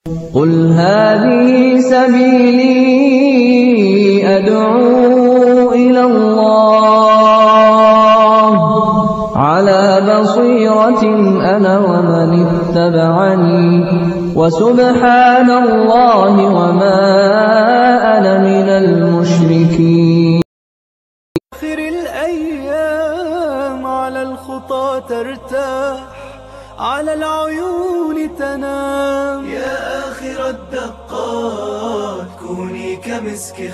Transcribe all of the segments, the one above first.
قل هذه سبيلي أدعو إلى الله على بصيرة أنا ومن اتبعني وسبحان الله وما أنا من المشركين آخر الأيام على الخطى ترتاح على العيون تنام يا آخر الدقات كوني كمسك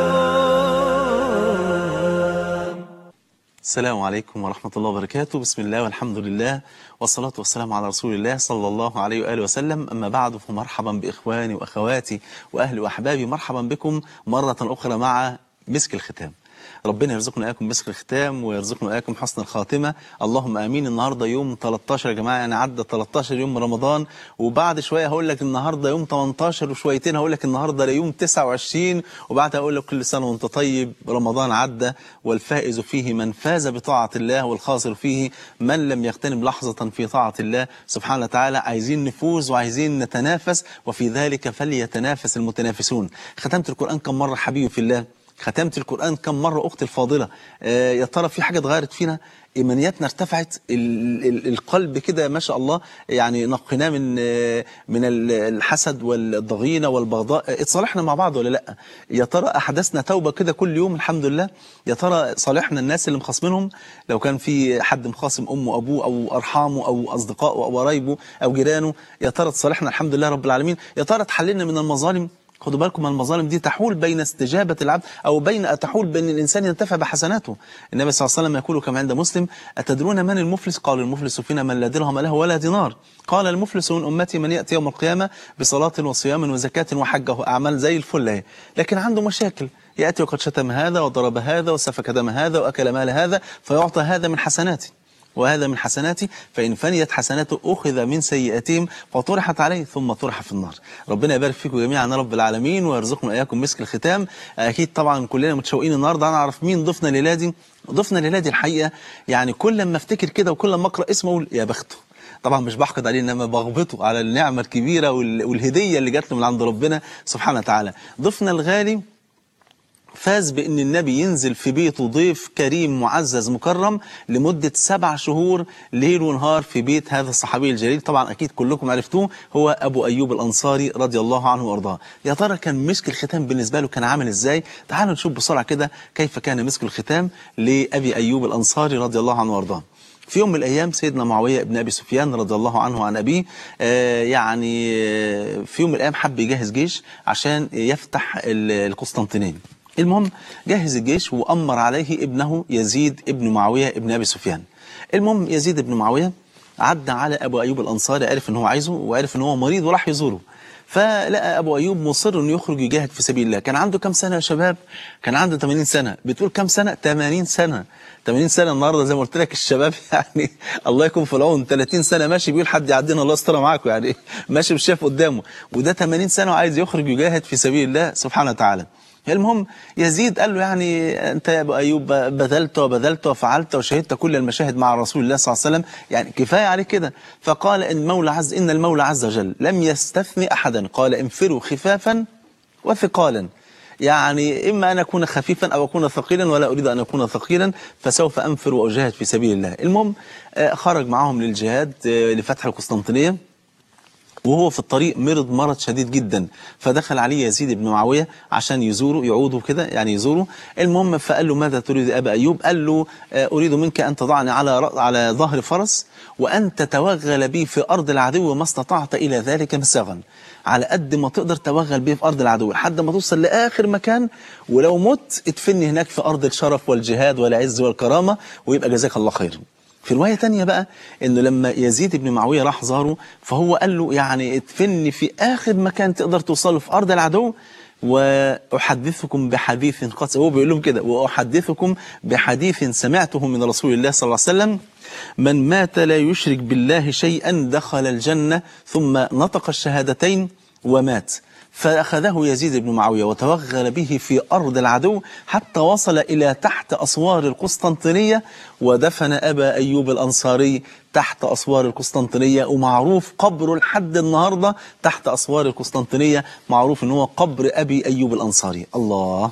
ختام السلام عليكم ورحمة الله وبركاته بسم الله والحمد لله والصلاة والسلام على رسول الله صلى الله عليه وآله وسلم أما بعد فمرحبا بإخواني وأخواتي وأهلي وأحبابي مرحبا بكم مرة أخرى مع مسك الختام ربنا يرزقنا اياكم مسك الختام ويرزقنا اياكم حسن الخاتمه اللهم امين النهارده يوم 13 يا جماعه يعني عدى 13 يوم من رمضان وبعد شويه هقول لك النهارده يوم 18 وشويتين هقول لك النهارده يوم 29 وبعدها هقول لك كل سنه وانت طيب رمضان عدى والفائز فيه من فاز بطاعه الله والخاسر فيه من لم يغتنم لحظه في طاعه الله سبحانه وتعالى عايزين نفوز وعايزين نتنافس وفي ذلك فليتنافس المتنافسون ختمت القران كم مره حبيبي في الله ختمت القرآن كم مرة أختي الفاضلة آه يا ترى في حاجة اتغيرت فينا إيمانياتنا ارتفعت ال ال القلب كده ما شاء الله يعني نقيناه من آه من الحسد والضغينة والبغضاء اتصالحنا مع بعض ولا لا يا ترى أحدثنا توبة كده كل يوم الحمد لله يا ترى صالحنا الناس اللي مخاصمينهم لو كان في حد مخاصم أمه وأبوه أو أرحامه أو أصدقائه أو قرايبه أو جيرانه يا ترى تصالحنا الحمد لله رب العالمين يا ترى اتحللنا من المظالم خدوا بالكم المظالم دي تحول بين استجابة العبد أو بين تحول بين الإنسان ينتفع بحسناته النبي صلى الله عليه وسلم يقول كما عند مسلم أتدرون من المفلس قال المفلس فينا من لا درهم له ولا دينار قال المفلس من أمتي من يأتي يوم القيامة بصلاة وصيام وزكاة وحجة أعمال زي الفل اهي لكن عنده مشاكل يأتي وقد شتم هذا وضرب هذا وسفك دم هذا وأكل مال هذا فيعطى هذا من حسناته وهذا من حسناتي فإن فنيت حسناته أخذ من سيئاتهم فطرحت عليه ثم طرح في النار ربنا يبارك فيكم جميعا يا رب العالمين ويرزقنا إياكم مسك الختام أكيد طبعا كلنا متشوقين النهاردة نعرف مين ضيفنا ليلادي ضيفنا ليلادي الحقيقة يعني كل ما افتكر كده وكل ما أقرأ اسمه أقول يا بخته طبعا مش بحقد عليه انما بغبطه على النعمه الكبيره والهديه اللي جات له من عند ربنا سبحانه وتعالى ضيفنا الغالي فاز بأن النبي ينزل في بيته ضيف كريم معزز مكرم لمدة سبع شهور ليل ونهار في بيت هذا الصحابي الجليل طبعا أكيد كلكم عرفتوه هو أبو أيوب الأنصاري رضي الله عنه وأرضاه يا ترى كان مسك الختام بالنسبة له كان عامل إزاي تعالوا نشوف بسرعة كده كيف كان مسك الختام لأبي أيوب الأنصاري رضي الله عنه وأرضاه في يوم من الأيام سيدنا معاوية بن أبي سفيان رضي الله عنه وعن أبيه آه يعني آه في يوم من الأيام حب يجهز جيش عشان يفتح القسطنطينية المهم جهز الجيش وأمر عليه ابنه يزيد ابن معاوية ابن أبي سفيان المهم يزيد ابن معاوية عدى على أبو أيوب الأنصاري عرف أن هو عايزه وعرف أن هو مريض وراح يزوره فلقى أبو أيوب مصر أنه يخرج يجاهد في سبيل الله كان عنده كم سنة يا شباب كان عنده 80 سنة بتقول كم سنة 80 سنة 80 سنة النهاردة زي ما قلت لك الشباب يعني الله يكون في العون 30 سنة ماشي بيقول حد يعدينا الله يستر معاكم يعني ماشي مش شايف قدامه وده 80 سنة وعايز يخرج يجاهد في سبيل الله سبحانه وتعالى المهم يزيد قال له يعني أنت يا أبو أيوب بذلت وبذلت وفعلت وشهدت كل المشاهد مع رسول الله صلى الله عليه وسلم يعني كفاية عليك كده فقال إن المولى عز إن المولى عز وجل لم يستثني أحدا قال انفروا خفافا وثقالا يعني إما أن أكون خفيفا أو أكون ثقيلا ولا أريد أن أكون ثقيلا فسوف أنفر وأجاهد في سبيل الله المهم خرج معهم للجهاد لفتح القسطنطينية وهو في الطريق مرض مرض شديد جدا فدخل عليه يزيد بن معاوية عشان يزوره يعوده كده يعني يزوره المهم فقال له ماذا تريد أبا أيوب قال له أريد منك أن تضعني على على ظهر فرس وأن تتوغل بي في أرض العدو ما استطعت إلى ذلك مساغا على قد ما تقدر توغل بيه في أرض العدو لحد ما توصل لآخر مكان ولو مت ادفني هناك في أرض الشرف والجهاد والعز والكرامة ويبقى جزاك الله خير في رواية تانية بقى انه لما يزيد بن معاوية راح زاره فهو قال له يعني ادفني في اخر مكان تقدر توصله في ارض العدو وأحدثكم بحديث قد هو بيقول لهم كده وأحدثكم بحديث سمعته من رسول الله صلى الله عليه وسلم من مات لا يشرك بالله شيئا دخل الجنة ثم نطق الشهادتين ومات فأخذه يزيد بن معاوية وتوغل به في أرض العدو حتى وصل إلى تحت أسوار القسطنطينية ودفن أبا أيوب الأنصاري تحت أسوار القسطنطينية ومعروف قبره لحد النهاردة تحت أسوار القسطنطينية معروف أنه هو قبر أبي أيوب الأنصاري الله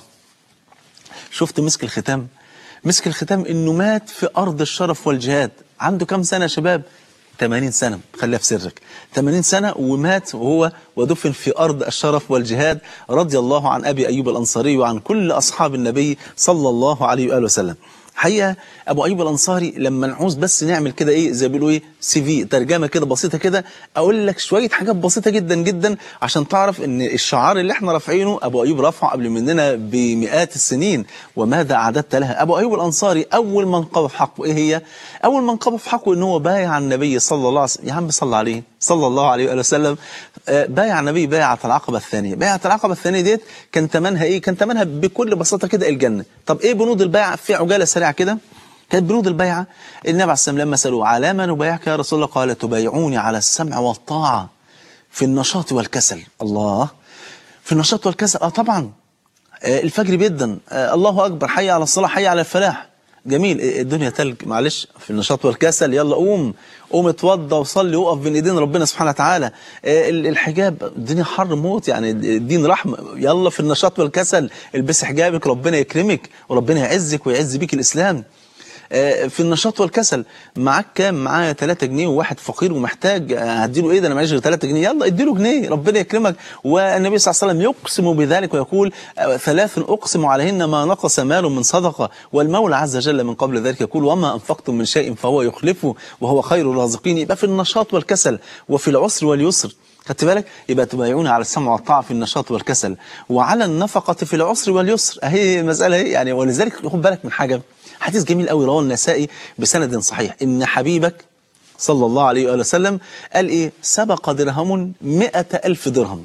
شفت مسك الختام مسك الختام انه مات في ارض الشرف والجهاد عنده كم سنه يا شباب 80 سنه خليها في سرك 80 سنه ومات وهو ودفن في ارض الشرف والجهاد رضي الله عن ابي ايوب الانصاري وعن كل اصحاب النبي صلى الله عليه واله وسلم حقيقه ابو ايوب الانصاري لما نعوز بس نعمل كده ايه زي ما بيقولوا ايه سي في ترجمه كده بسيطه كده اقول لك شويه حاجات بسيطه جدا جدا عشان تعرف ان الشعار اللي احنا رافعينه ابو ايوب رفعه قبل مننا بمئات السنين وماذا اعددت لها ابو ايوب الانصاري اول منقبه في حقه ايه هي اول منقبه في حقه ان هو بايع النبي صلى الله عليه وسلم يا عم صل عليه صلى الله عليه وآله وسلم آه، بايع النبي بيعة العقبة الثانية بيعة العقبة الثانية ديت كان ثمنها ايه كان ثمنها بكل بساطة كده الجنة طب ايه بنود البيعة في عجالة سريعة كده كانت بنود البيعة النبي عليه السلام لما سألوه على ما نبايعك يا رسول الله قال تبايعوني على السمع والطاعة في النشاط والكسل الله في النشاط والكسل اه طبعا آه، الفجر بيدن آه، الله اكبر حي على الصلاه حي على الفلاح جميل آه، الدنيا تلج معلش في النشاط والكسل يلا قوم قوم اتوضى وصلي وقف بين ايدين ربنا سبحانه وتعالى آه، ال- الحجاب الدنيا حر موت يعني الدين رحمه يلا في النشاط والكسل البسي حجابك ربنا يكرمك وربنا يعزك ويعز بيك الاسلام آه، في النشاط والكسل معاك كام معايا 3 جنيه وواحد فقير ومحتاج آه، هديله ايه ده انا معيش غير 3 جنيه يلا اديله جنيه ربنا يكرمك والنبي صلى الله عليه وسلم يقسم بذلك ويقول آه، ثلاث اقسم عليهن ما نقص مال من صدقه والمولى عز وجل من قبل ذلك يقول وما انفقتم من شيء فهو يخلفه وهو خير الرازقين يبقى في النشاط والكسل وفي العسر واليسر خدت بالك يبقى تبايعون على السمع والطاعه في النشاط والكسل وعلى النفقه في العسر واليسر اهي مساله اهي يعني ولذلك خد بالك من حاجه حديث جميل قوي رواه النسائي بسند صحيح ان حبيبك صلى الله عليه وآله وسلم قال ايه سبق درهم مئة ألف درهم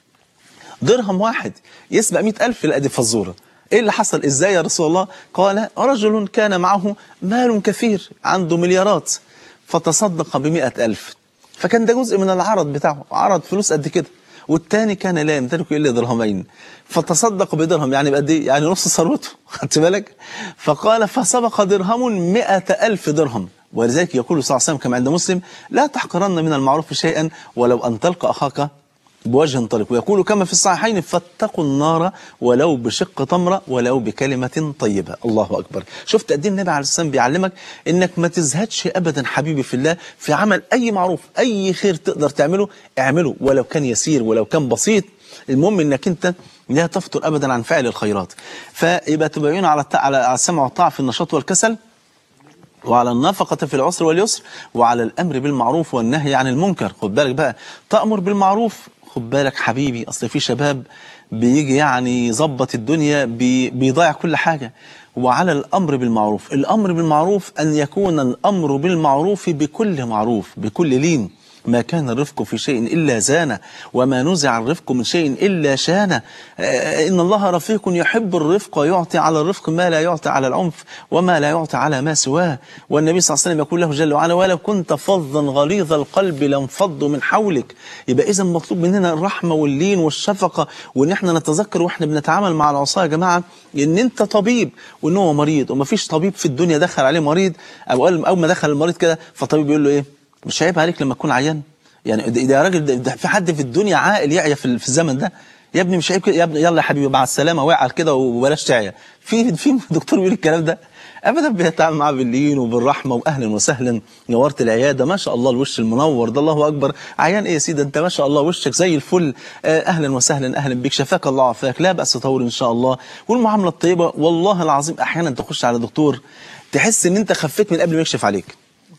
درهم واحد يسبق مئة ألف لا دي فزورة ايه اللي حصل ازاي يا رسول الله قال رجل كان معه مال كثير عنده مليارات فتصدق بمئة ألف فكان ده جزء من العرض بتاعه عرض فلوس قد كده والتاني كان لا يمتلك الا درهمين فتصدق بدرهم يعني بقد ايه يعني نص ثروته خدت بالك فقال فسبق درهم مئة ألف درهم ولذلك يقول صلى الله عليه وسلم كما عند مسلم لا تحقرن من المعروف شيئا ولو أن تلقى أخاك بوجه طلق ويقول كما في الصحيحين فاتقوا النار ولو بشق تمرة ولو بكلمة طيبة الله أكبر شفت قد ايه النبي عليه السلام بيعلمك انك ما تزهدش ابدا حبيبي في الله في عمل اي معروف اي خير تقدر تعمله اعمله ولو كان يسير ولو كان بسيط المهم انك انت لا تفتر ابدا عن فعل الخيرات فيبقى تبين على الت- على على السمع والطاعه في النشاط والكسل وعلى النفقة في العسر واليسر وعلى الأمر بالمعروف والنهي عن المنكر خد بالك بقى تأمر بالمعروف خد بالك حبيبي أصل في شباب بيجي يعني يظبط الدنيا بي بيضيع كل حاجة وعلى الأمر بالمعروف الأمر بالمعروف أن يكون الأمر بالمعروف بكل معروف بكل لين ما كان الرفق في شيء إلا زانه وما نزع الرفق من شيء إلا شانه آه، إن الله رفيق يحب الرفق ويعطي على الرفق ما لا يعطي على العنف وما لا يعطي على ما سواه والنبي صلى الله عليه وسلم يقول له جل وعلا ولو كنت فظا غليظ القلب لانفضوا من حولك يبقى إذا مطلوب مننا الرحمة واللين والشفقة وإن احنا نتذكر وإحنا بنتعامل مع العصاة يا جماعة إن أنت طبيب وإن هو مريض ومفيش طبيب في الدنيا دخل عليه مريض أو قال- أول ما دخل المريض كده فالطبيب يقول له إيه مش عيب عليك لما تكون عيان يعني ده, ده يا راجل ده, ده في حد في الدنيا عاقل يعيا في, في الزمن ده يا ابني مش عيب كده يا ابني يلا يا حبيبي مع السلامه واعل كده وبلاش تعيا في في دكتور بيقول الكلام ده ابدا بيتعامل معاه باللين وبالرحمه واهلا وسهلا نورت العياده ما شاء الله الوش المنور ده الله اكبر عيان ايه يا سيدي انت ما شاء الله وشك زي الفل آه، اهلا وسهلا اهلا بك شفاك الله وعافاك لا باس طول ان شاء الله والمعامله الطيبه والله العظيم احيانا تخش على دكتور تحس ان انت خفيت من قبل ما يكشف عليك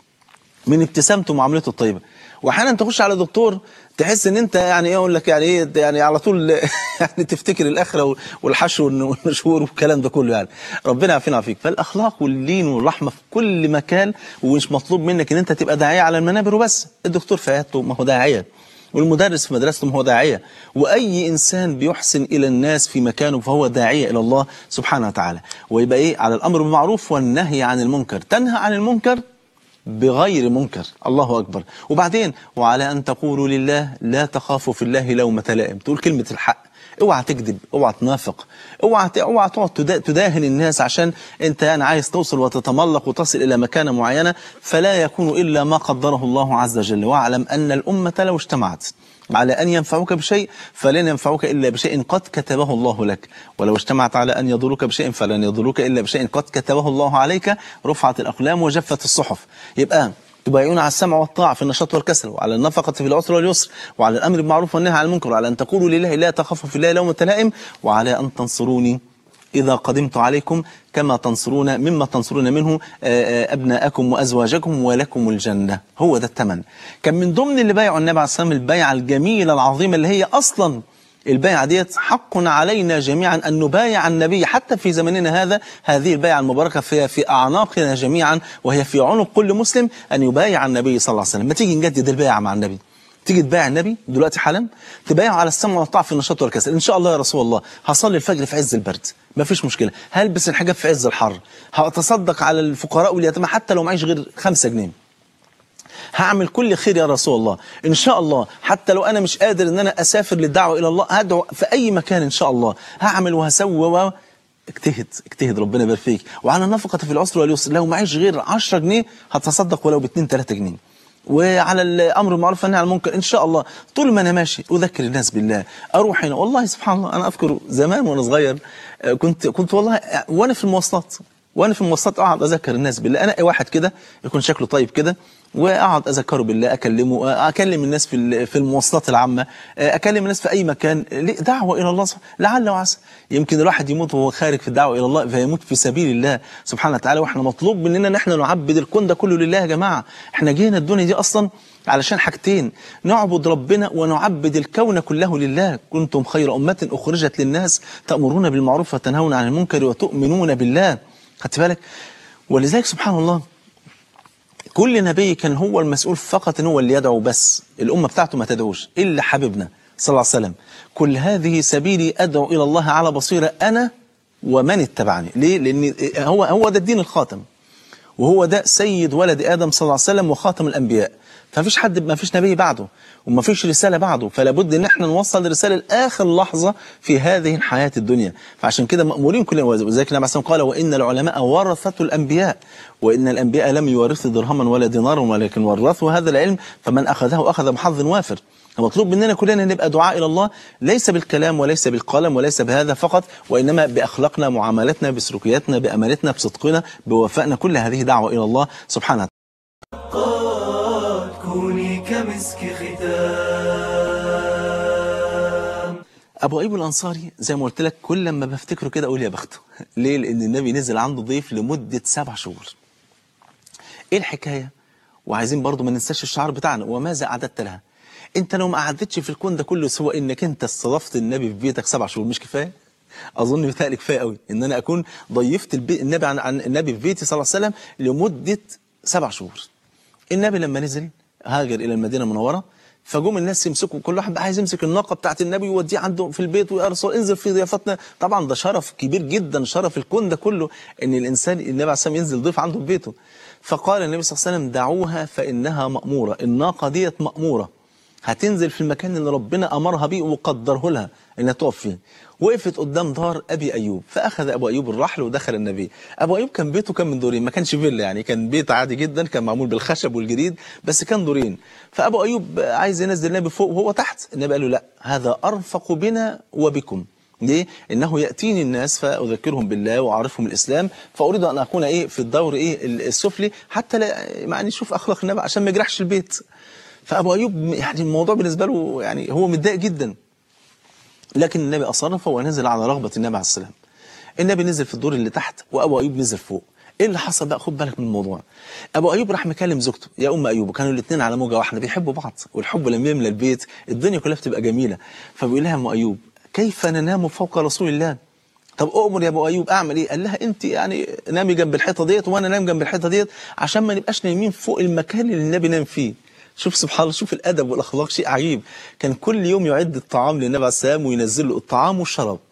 من ابتسامته ومعاملته الطيبه واحيانا تخش على دكتور تحس ان انت يعني ايه اقول لك يعني ايه يعني على طول يعني تفتكر الاخره والحشو والنشور والكلام ده كله يعني ربنا يعافينا ويعافيك فالاخلاق واللين والرحمه في كل مكان ومش مطلوب منك ان انت تبقى داعيه على المنابر وبس الدكتور في عيادته ما هو داعيه والمدرس في مدرسته ما هو داعيه واي انسان بيحسن الى الناس في مكانه فهو داعيه الى الله سبحانه وتعالى ويبقى ايه على الامر بالمعروف والنهي عن المنكر تنهى عن المنكر بغير منكر الله أكبر وبعدين وعلى أن تقولوا لله لا تخافوا في الله لومة لائم تقول كلمة الحق اوعى تكذب اوعى تنافق اوعى ت- اوعى تقعد تدا- تداهن الناس عشان انت يعني عايز توصل وتتملق وتصل الى مكانه معينه فلا يكون الا ما قدره الله عز وجل واعلم ان الامه لو اجتمعت على أن ينفعوك بشيء فلن ينفعوك إلا بشيء قد كتبه الله لك ولو اجتمعت على أن يضروك بشيء فلن يضروك إلا بشيء قد كتبه الله عليك رفعت الأقلام وجفت الصحف يبقى تبايعون على السمع والطاعة في النشاط والكسل وعلى النفقة في العسر واليسر وعلى الأمر بالمعروف والنهي عن المنكر وعلى أن تقولوا لله لا تخافوا في الله لومة لائم وعلى أن تنصروني إذا قدمت عليكم كما تنصرون مما تنصرون منه آه، آه، أبناءكم وأزواجكم ولكم الجنة هو ده الثمن كان من ضمن اللي بايعوا النبي عليه الصلاة والسلام البيعة الجميلة العظيمة اللي هي أصلا البيعة ديت حق علينا جميعا أن نبايع النبي حتى في زمننا هذا هذه البيعة المباركة فيها في أعناقنا جميعا وهي في عنق كل مسلم أن يبايع النبي صلى الله عليه وسلم ما تيجي نجدد البيعة مع النبي تيجي تبايع النبي دلوقتي حالا تبايعه على السمع والطاعه في النشاط والكسل ان شاء الله يا رسول الله هصلي الفجر في عز البرد ما فيش مشكله هلبس الحجاب في عز الحر هتصدق على الفقراء واليتامى حتى لو معيش غير خمسة جنيه هعمل كل خير يا رسول الله ان شاء الله حتى لو انا مش قادر ان انا اسافر للدعوه الى الله هدعو في اي مكان ان شاء الله هعمل وهسوي و اجتهد اجتهد ربنا يبارك فيك وعلى النفقه في العسر واليسر لو معيش غير 10 جنيه هتصدق ولو ب 2 3 جنيه وعلى الامر بالمعروف والنهي عن المنكر ان شاء الله طول ما انا ماشي اذكر الناس بالله اروح هنا والله سبحان الله انا اذكر زمان وانا صغير آه، كنت كنت والله آه، وانا في المواصلات وانا في المواصلات اقعد اذكر الناس بالله انا واحد كده يكون شكله طيب كده واقعد اذكره بالله اكلمه آه، اكلم الناس في ال- في المواصلات العامه آه، اكلم الناس في اي مكان ليه؟ دعوه الى الله سبحانه لعل وعسى يمكن الواحد يموت وهو خارج في الدعوه الى الله فيموت في سبيل الله سبحانه وتعالى واحنا مطلوب مننا ان احنا نعبد الكون ده كله لله يا جماعه احنا جينا الدنيا دي اصلا علشان حاجتين نعبد ربنا ونعبد الكون كله لله كنتم خير امه اخرجت للناس تامرون بالمعروف وتنهون عن المنكر وتؤمنون بالله خدت بالك ولذلك سبحان الله كل نبي كان هو المسؤول فقط ان هو اللي يدعو بس الامه بتاعته ما تدعوش الا حبيبنا صلى الله عليه وسلم كل هذه سبيلي ادعو الى الله على بصيره انا ومن اتبعني ليه لان هو هو ده الدين الخاتم وهو ده سيد ولد ادم صلى الله عليه وسلم وخاتم الانبياء فمفيش حد ما فيش نبي بعده وما فيش رساله بعده فلا بد ان احنا نوصل الرساله لاخر لحظه في هذه الحياه الدنيا فعشان كده مامورين كلنا وذلك النبي عليه الصلاه قال وان العلماء ورثه الانبياء وان الانبياء لم يورثوا درهما ولا دينارا ولكن ورثوا هذا العلم فمن اخذه اخذ بحظ وافر المطلوب مننا كلنا نبقى دعاء الى الله ليس بالكلام وليس بالقلم وليس بهذا فقط وانما باخلاقنا معاملتنا بسلوكياتنا بامانتنا بصدقنا بوفائنا كل هذه دعوه الى الله سبحانه قد كوني كمسك ختام ابو ايوب الانصاري زي ما قلت لك كل لما بفتكره كده اقول يا بخته ليه لان النبي نزل عنده ضيف لمده سبع شهور ايه الحكايه وعايزين برضو ما ننساش الشعار بتاعنا وماذا اعددت لها انت لو ما قعدتش في الكون ده كله سوى انك انت استضفت النبي في بيتك سبع شهور مش كفايه اظن بيتهيألي كفايه قوي ان انا اكون ضيفت البي... النبي عن... عن النبي في بيتي صلى الله عليه وسلم لمده سبع شهور النبي لما نزل هاجر الى المدينه المنوره فجم الناس يمسكوا كل واحد بقى عايز يمسك الناقه بتاعت النبي ويوديه عنده في البيت ويا رسول انزل في ضيافتنا طبعا ده شرف كبير جدا شرف الكون ده كله ان الانسان النبي عليه الصلاه والسلام ينزل ضيف عنده في بيته فقال النبي صلى الله عليه وسلم دعوها فانها ماموره الناقه ديت ماموره هتنزل في المكان اللي ربنا امرها بيه وقدره لها انها تقف فيه وقفت قدام دار ابي ايوب فاخذ ابو ايوب الرحل ودخل النبي ابو ايوب كان بيته كان من دورين ما كانش فيلا يعني كان بيت عادي جدا كان معمول بالخشب والجريد بس كان دورين فابو ايوب عايز ينزل النبي فوق وهو تحت النبي قال له لا هذا ارفق بنا وبكم ليه؟ انه ياتيني الناس فاذكرهم بالله واعرفهم الاسلام فاريد ان اكون ايه في الدور ايه السفلي حتى لا يعني نشوف اخلاق النبي عشان ما يجرحش البيت فابو ايوب يعني الموضوع بالنسبه له يعني هو متضايق جدا لكن النبي اصر فهو نزل على رغبه النبي عليه السلام النبي نزل في الدور اللي تحت وابو ايوب نزل فوق ايه اللي حصل بقى خد بالك من الموضوع ابو ايوب راح مكلم زوجته يا ام ايوب كانوا الاثنين على موجه واحده بيحبوا بعض والحب لما يملى البيت الدنيا كلها بتبقى جميله فبيقول لها يا ام ايوب كيف ننام فوق رسول الله طب اؤمر يا ابو ايوب اعمل ايه قال لها انت يعني نامي جنب الحيطه ديت وانا نام جنب الحيطه ديت عشان ما نبقاش نايمين فوق المكان اللي النبي نام فيه شوف سبحان الله شوف الادب والاخلاق شيء عجيب كان كل يوم يعد الطعام للنبي عليه السلام وينزل له الطعام والشراب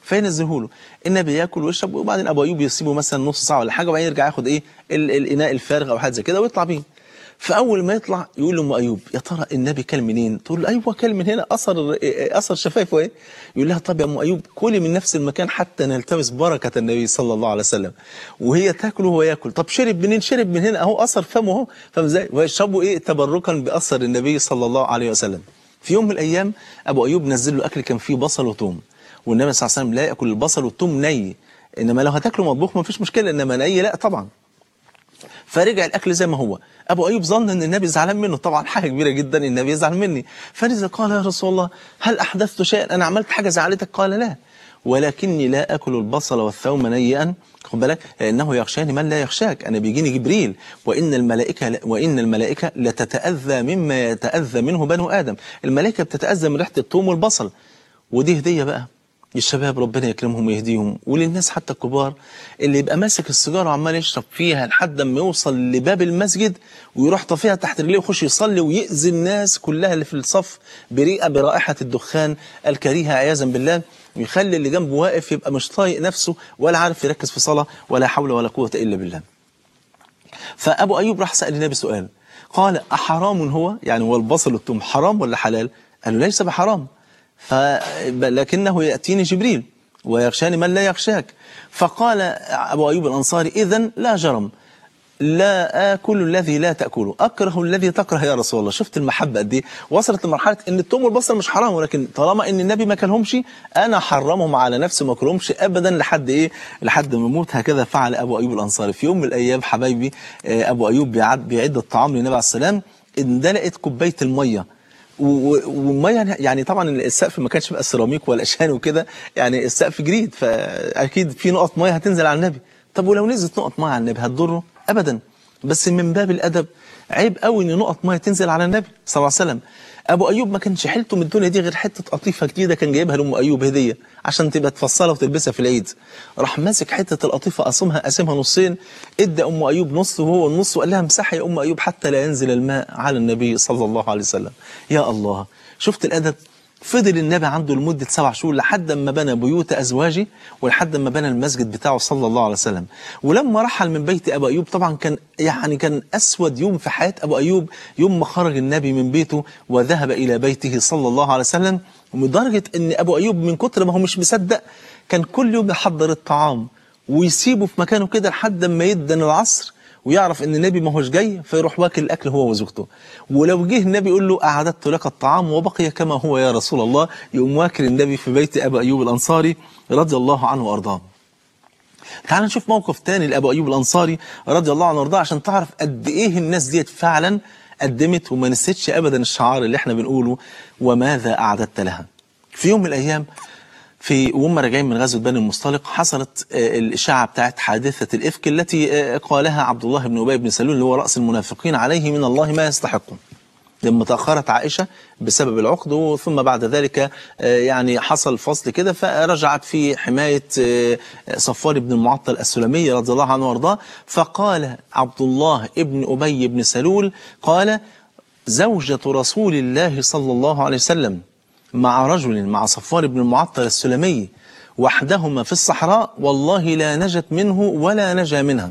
فينزله له النبي ياكل ويشرب وبعدين ابو ايوب يسيبه مثلا نص ساعه ولا حاجه وبعدين يرجع ياخد ايه ال- الاناء الفارغ او حاجه زي كده ويطلع بيه فاول ما يطلع يقول لام ايوب يا ترى النبي كل منين تقول له ايوه كل من هنا اثر إيه- اثر شفايفه ايه يقول لها طب يا ام ايوب كلي من نفس المكان حتى نلتمس بركه النبي صلى الله عليه وسلم وهي تاكل وهو ياكل طب شرب منين شرب من هنا اهو اثر فمه اهو فاهم ازاي ويشربوا ايه تبركا باثر النبي صلى الله عليه وسلم في يوم من الايام ابو ايوب نزل له اكل كان فيه بصل وثوم والنبي صلى الله عليه وسلم لا ياكل البصل والثوم ني انما لو هتاكله مطبوخ ما فيش مشكله انما ني لا طبعا فرجع الاكل زي ما هو ابو ايوب ظن ان النبي زعلان منه طبعا حاجه كبيره جدا النبي يزعل مني فنزل قال يا رسول الله هل احدثت شيئا انا عملت حاجه زعلتك قال لا ولكني لا اكل البصل والثوم نيئا خد بالك لانه يخشاني من لا يخشاك انا بيجيني جبريل وان الملائكه وان الملائكه لتتاذى مما يتاذى منه بنو ادم الملائكه بتتاذى من ريحه الثوم والبصل ودي هديه بقى الشباب ربنا يكرمهم ويهديهم وللناس حتى الكبار اللي يبقى ماسك السيجاره وعمال يشرب فيها لحد ما يوصل لباب المسجد ويروح طافيها تحت رجليه ويخش يصلي ويأذي الناس كلها اللي في الصف بريئه برائحه الدخان الكريهه عياذا بالله ويخلي اللي جنبه واقف يبقى مش طايق نفسه ولا عارف يركز في صلاه ولا حول ولا قوه الا بالله. فابو ايوب راح سال النبي سؤال قال احرام هو يعني هو البصل والثوم حرام ولا حلال؟ قال له ليس بحرام ف... لكنه يأتيني جبريل ويغشاني من لا يغشاك فقال أبو أيوب الأنصاري إذا لا جرم لا آكل الذي لا تأكله أكره الذي تكره يا رسول الله شفت المحبة قد ايه وصلت لمرحلة إن الثوم والبصل مش حرام ولكن طالما إن النبي ما كلهمش أنا حرمهم على نفسي ما أكلهمش أبدا لحد إيه لحد ما أموت هكذا فعل أبو أيوب الأنصاري في يوم من الأيام حبايبي آه، أبو أيوب بيعد بيعد الطعام للنبي عليه السلام اندلقت كوباية المية و- و- والميه يعني طبعا السقف ما كانش بقى سيراميك ولا شان وكده يعني السقف جريد فاكيد في نقط ميه هتنزل على النبي طب ولو نزلت نقط ميه على النبي هتضره ابدا بس من باب الادب عيب قوي ان نقط ميه تنزل على النبي صلى الله عليه وسلم ابو ايوب ما كانش حيلته من الدنيا دي غير حته قطيفه جديده كان جايبها لام ايوب هديه عشان تبقى تفصلها وتلبسها في العيد راح ماسك حته القطيفه قاسمها قاسمها نصين ادى ام ايوب نص وهو النص وقال لها امسحي يا ام ايوب حتى لا ينزل الماء على النبي صلى الله عليه وسلم يا الله شفت الادب فضل النبي عنده لمدة سبع شهور لحد ما بنى بيوت أزواجه ولحد ما بنى المسجد بتاعه صلى الله عليه وسلم ولما رحل من بيت أبو أيوب طبعا كان يعني كان أسود يوم في حياة أبو أيوب يوم ما خرج النبي من بيته وذهب إلى بيته صلى الله عليه وسلم ولدرجة أن أبو أيوب من كتر ما هو مش مصدق كان كل يوم يحضر الطعام ويسيبه في مكانه كده لحد ما يدن العصر ويعرف ان النبي ما هوش جاي فيروح واكل الاكل هو وزوجته ولو جه النبي يقول له اعددت لك الطعام وبقي كما هو يا رسول الله يقوم واكل النبي في بيت ابي ايوب الانصاري رضي الله عنه وارضاه تعال نشوف موقف تاني لابو ايوب الانصاري رضي الله عنه وارضاه عشان تعرف قد ايه الناس ديت فعلا قدمت وما نسيتش ابدا الشعار اللي احنا بنقوله وماذا اعددت لها في يوم من الايام في وهم راجعين من غزوه بني المصطلق حصلت آه، الاشاعه بتاعت حادثه الافك التي آه، قالها عبد الله بن ابي بن سلول اللي هو راس المنافقين عليه من الله ما يستحقه لما تأخرت عائشة بسبب العقد ثم بعد ذلك آه، يعني حصل فصل كده فرجعت في حماية آه، صفوان بن المعطل السلمي رضي الله عنه وارضاه فقال عبد الله ابن أبي بن سلول قال زوجة رسول الله صلى الله عليه وسلم مع رجل مع صفوان بن المعطل السلمي وحدهما في الصحراء والله لا نجت منه ولا نجا منها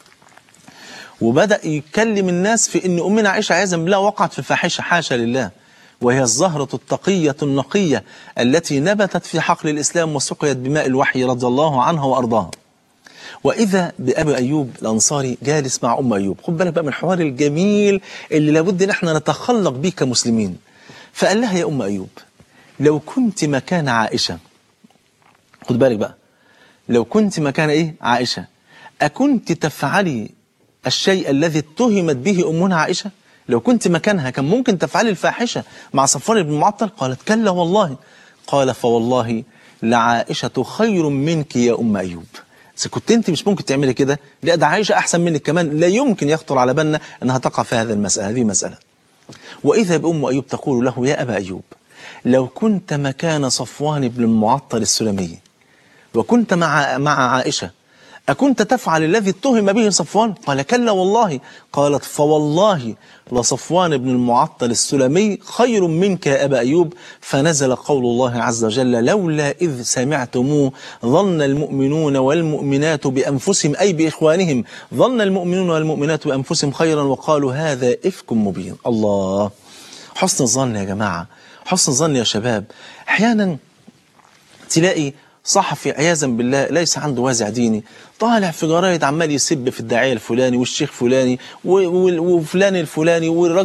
وبدأ يكلم الناس في أن أمنا عائشة عياذا بالله وقعت في فاحشة حاشا لله وهي الزهرة التقية النقية التي نبتت في حقل الإسلام وسقيت بماء الوحي رضي الله عنها وأرضاها وإذا بأبي أيوب الأنصاري جالس مع أم أيوب خد بالك بقى من الحوار الجميل اللي لابد إن احنا نتخلق بيه كمسلمين فقال لها يا أم أيوب لو كنت مكان عائشة خد بالك بقى لو كنت مكان إيه عائشة أكنت تفعلي الشيء الذي اتهمت به أمنا عائشة لو كنت مكانها كان ممكن تفعلي الفاحشة مع صفوان بن معطل قالت كلا والله قال فوالله لعائشة خير منك يا أم أيوب إذا كنت أنت مش ممكن تعملي كده لا ده عائشة أحسن منك كمان لا يمكن يخطر على بالنا أنها تقع في هذه المسألة هذه مسألة وإذا بأم أيوب تقول له يا أبا أيوب لو كنت مكان صفوان بن المعطل السلمي وكنت مع مع عائشة أكنت تفعل الذي اتهم به صفوان قال كلا والله قالت فوالله لصفوان بن المعطل السلمي خير منك يا أبا أيوب فنزل قول الله عز وجل لولا إذ سمعتموه ظن المؤمنون والمؤمنات بأنفسهم أي بإخوانهم ظن المؤمنون والمؤمنات بأنفسهم خيرا وقالوا هذا إفك مبين الله حسن الظن يا جماعة حسن الظن يا شباب أحيانا تلاقي صحفي عياذا بالله ليس عنده وازع ديني طالع في جرايد عمال يسب في الداعيه الفلاني والشيخ فلاني و- و- وفلان الفلاني والراجل